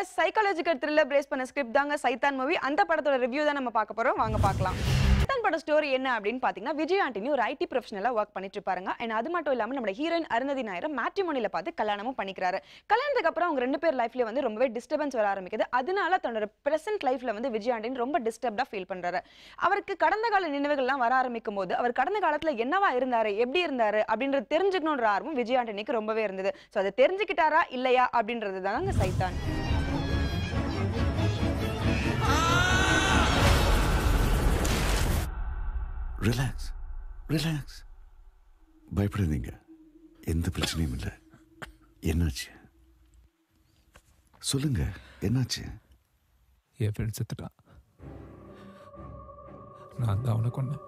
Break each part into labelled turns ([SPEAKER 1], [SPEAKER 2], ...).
[SPEAKER 1] viewers psychological thriller பிரேஸ் பண்ண script தாங்க சைத்தான் மூவி அந்த படத்தோட ரிவ்யூ தான் நம்ம பார்க்க போறோம் வாங்க பார்க்கலாம் சைத்தான் பட ஸ்டோரி என்ன அப்படின்னு பார்த்தீங்கன்னா விஜய் ஆண்டனி ஒரு ஐடி ப்ரொஃபஷனலாக ஒர்க் பண்ணிட்டு இருப்பாருங்க அண்ட் அது மட்டும் இல்லாமல் நம்ம ஹீரோயின் அருந்ததி நாயரம் மேட்ரிமோனியில் பார்த்து கல்யாணமும் பண்ணிக்கிறாரு கல்யாணத்துக்கு அப்புறம் அவங்க ரெண்டு பேர் லைஃப்ல வந்து ரொம்பவே டிஸ்டர்பன்ஸ் வர ஆரம்பிக்குது அதனால தன்னோட பிரசன்ட் லைஃப்ல வந்து விஜய் ஆண்டனி ரொம்ப டிஸ்டர்ப்டாக ஃபீல் பண்றாரு அவருக்கு கடந்த கால நினைவுகள்லாம் வர ஆரம்பிக்கும் போது அவர் கடந்த காலத்துல என்னவா இருந்தாரு எப்படி இருந்தாரு அப்படின்றது தெரிஞ்சுக்கணுன்ற ஆர்வம் விஜய் ஆண்டனிக்கு ரொம்பவே இருந்தது ஸோ அதை தெரிஞ்சுக்கிட்டாரா இல்லையா அப்படின்றது தாங்க சைத்தான்
[SPEAKER 2] ரிலாக்ஸ் ரிலாக்ஸ் பயப்படாதீங்க எந்த பிரச்சனையும் இல்லை என்னாச்சு சொல்லுங்க என்னாச்சு
[SPEAKER 3] என் ஃப்ரெண்ட் செத்துட்டான் நான் தான் அவனை கொன்னேன்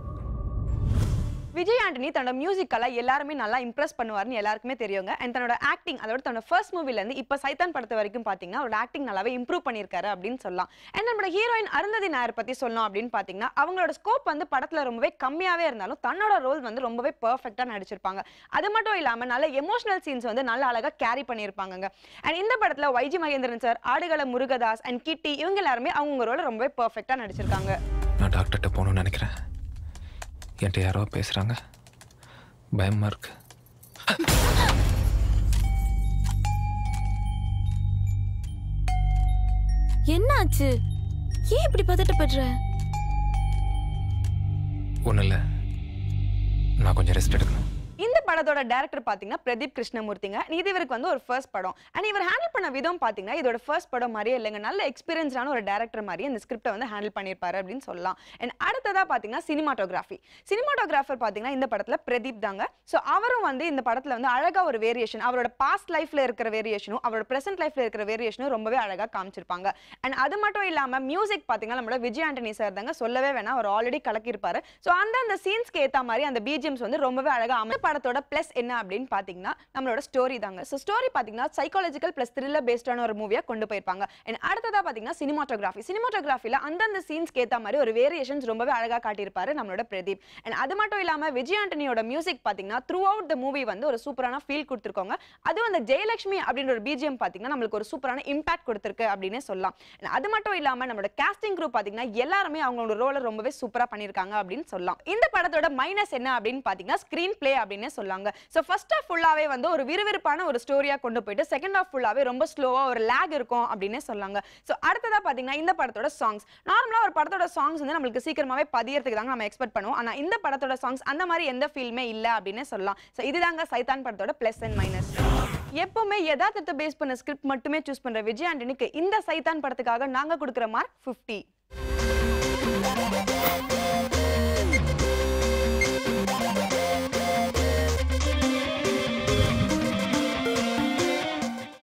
[SPEAKER 1] விஜய் ஆண்டனி தன்னோட மியூசிக்கால எல்லாருமே நல்லா இம்ப்ரெஸ் பண்ணுவார்னு எல்லாருக்குமே தெரியுங்க அண்ட் தன்னோட ஆக்டிங் அதோட தன்னோட ஃபர்ஸ்ட் மூவில இருந்து இப்போ சைத்தான் படத்து வரைக்கும் பாத்தீங்கன்னா அவரோட ஆக்டிங் நல்லாவே இம்ப்ரூவ் பண்ணியிருக்காரு அப்படின்னு சொல்லலாம் அண்ட் நம்மளோட ஹீரோயின் அருந்ததி நாயர் பத்தி சொல்லணும் அப்படின்னு பாத்தீங்கன்னா அவங்களோட ஸ்கோப் வந்து படத்துல ரொம்பவே கம்மியாவே இருந்தாலும் தன்னோட ரோல் வந்து ரொம்பவே பெர்ஃபெக்ட்டா நடிச்சிருப்பாங்க அது மட்டும் இல்லாம நல்ல எமோஷனல் சீன்ஸ் வந்து நல்ல அழகா கேரி பண்ணியிருப்பாங்க அண்ட் இந்த படத்துல YG Mahendran sir Aadukalam Murugadoss and Kitty இவங்க எல்லாருமே அவங்க ரோல ரொம்பவே பெர்ஃபெக்ட்டா நடிச்சிருக்காங்க
[SPEAKER 3] நான் டாக்டர்கிட்ட போகணும்னு நினைக்கிறேன் என்கிட்ட யாரோ பேசுகிறாங்க பயமாக இருக்கு
[SPEAKER 4] என்னாச்சு ஏன் இப்படி பதட்டப்படுற
[SPEAKER 3] ஒன்றும் இல்லை நான் கொஞ்சம் ரெஸ்ட் எடுக்கணும்
[SPEAKER 1] இந்த படத்தோட டேரக்டர் பாத்தீங்கன்னா பிரதீப் கிருஷ்ணமூர்த்திங்க இது இவருக்கு வந்து ஒரு ஃபர்ஸ்ட் படம் அண்ட் இவர் ஹேண்டில் பண்ண விதம் பாத்தீங்கன்னா இதோட ஃபர்ஸ்ட் படம் மாதிரியே இல்லைங்க நல்ல எக்ஸ்பீரியன்ஸான ஒரு டேரக்டர் மாதிரி இந்த ஸ்கிரிப்டை வந்து ஹேண்டில் பண்ணியிருப்பாரு அப்படின்னு சொல்லலாம் அண்ட் அடுத்ததா பாத்தீங்கன்னா சினிமாட்டோகிராஃபி சினிமாட்டோகிராஃபர் பாத்தீங்கன்னா இந்த படத்துல பிரதீப் தாங்க ஸோ அவரும் வந்து இந்த படத்துல வந்து அழகா ஒரு வேரியேஷன் அவரோட பாஸ்ட் லைஃப்ல இருக்கிற வேரியேஷனும் அவரோட பிரசன்ட் லைஃப்ல இருக்கிற வேரியேஷனும் ரொம்பவே அழகா காமிச்சிருப்பாங்க அண்ட் அது மட்டும் இல்லாம மியூசிக் பாத்தீங்கன்னா நம்மளோட விஜய் ஆண்டனி சார் தாங்க சொல்லவே வேணாம் அவர் ஆல்ரெடி கலக்கியிருப்பாரு ஸோ அந்தந்த சீன்ஸ்க்கு ஏத்த மாதிரி அந்த பிஜிஎம்ஸ் வந்து ரொம்பவே அழகா அமை படத்தோட ப்ளஸ் என்ன அப்படின்னு பாத்தீங்கன்னா நம்மளோட ஸ்டோரி தாங்க ஸோ ஸ்டோரி பாத்தீங்கன்னா சைக்காலஜிக்கல் ப்ளஸ் த்ரில்லர் பேஸ்டான ஒரு மூவியா கொண்டு போயிருப்பாங்க அண்ட் அடுத்ததா பாத்தீங்கன்னா சினிமாட்டோகிராஃபி சினிமாட்டோகிராஃபில அந்தந்த சீன்ஸ்க்கு ஏத்த மாதிரி ஒரு வேரியேஷன்ஸ் ரொம்பவே அழகா காட்டியிருப்பாரு நம்மளோட பிரதீப் அண்ட் அது மட்டும் இல்லாம விஜய் ஆண்டனியோட மியூசிக் பாத்தீங்கன்னா த்ரூ அவுட் த மூவி வந்து ஒரு சூப்பரான ஃபீல் கொடுத்துருக்கோங்க அதுவும் அந்த ஜெயலட்சுமி அப்படின்ற ஒரு பிஜிஎம் பாத்தீங்கன்னா நம்மளுக்கு ஒரு சூப்பரான இம்பாக்ட் கொடுத்துருக்கு அப்படின்னே சொல்லலாம் And அது மட்டும் இல்லாம நம்மளோட கேஸ்டிங் குரூப் பாத்தீங்கன்னா எல்லாருமே அவங்களோட ரோலை ரொம்பவே சூப்பரா பண்ணிருக்காங்க அப்படின்னு சொல்லலாம் இந்த படத்தோட மைனஸ் என்ன அப்படின்னு பாத்தீங்கன்னா ஸ்கிரீன் பிளே அப்படின்னே சொல்லாங்க ஸோ ஃபர்ஸ்ட் ஆஃப் ஃபுல்லாவே வந்து ஒரு விறுவிறுப்பான ஒரு ஸ்டோரியா கொண்டு போயிட்டு செகண்ட் ஆஃப் ஃபுல்லாவே ரொம்ப ஸ்லோவா ஒரு லேக் இருக்கும் அப்படின்னே சொல்லாங்க ஸோ அடுத்ததா பாத்தீங்கன்னா இந்த படத்தோட சாங்ஸ் நார்மலா ஒரு படத்தோட சாங்ஸ் வந்து நம்மளுக்கு சீக்கிரமாவே பதியறதுக்கு தாங்க நம்ம எக்ஸ்பெக்ட் பண்ணுவோம் ஆனா இந்த படத்தோட சாங்ஸ் அந்த மாதிரி எந்த ஃபீல்மே இல்ல அப்படின்னே சொல்லலாம் ஸோ இதுதாங்க சைத்தான் படத்தோட பிளஸ் அண்ட் மைனஸ் எப்பவுமே யதார்த்தத்தை பேஸ் பண்ண ஸ்கிரிப்ட் மட்டுமே சூஸ் பண்ற விஜய் ஆண்டனிக்கு இந்த சைத்தான் படத்துக்காக நாங்க கொடுக்குற மார்க் 50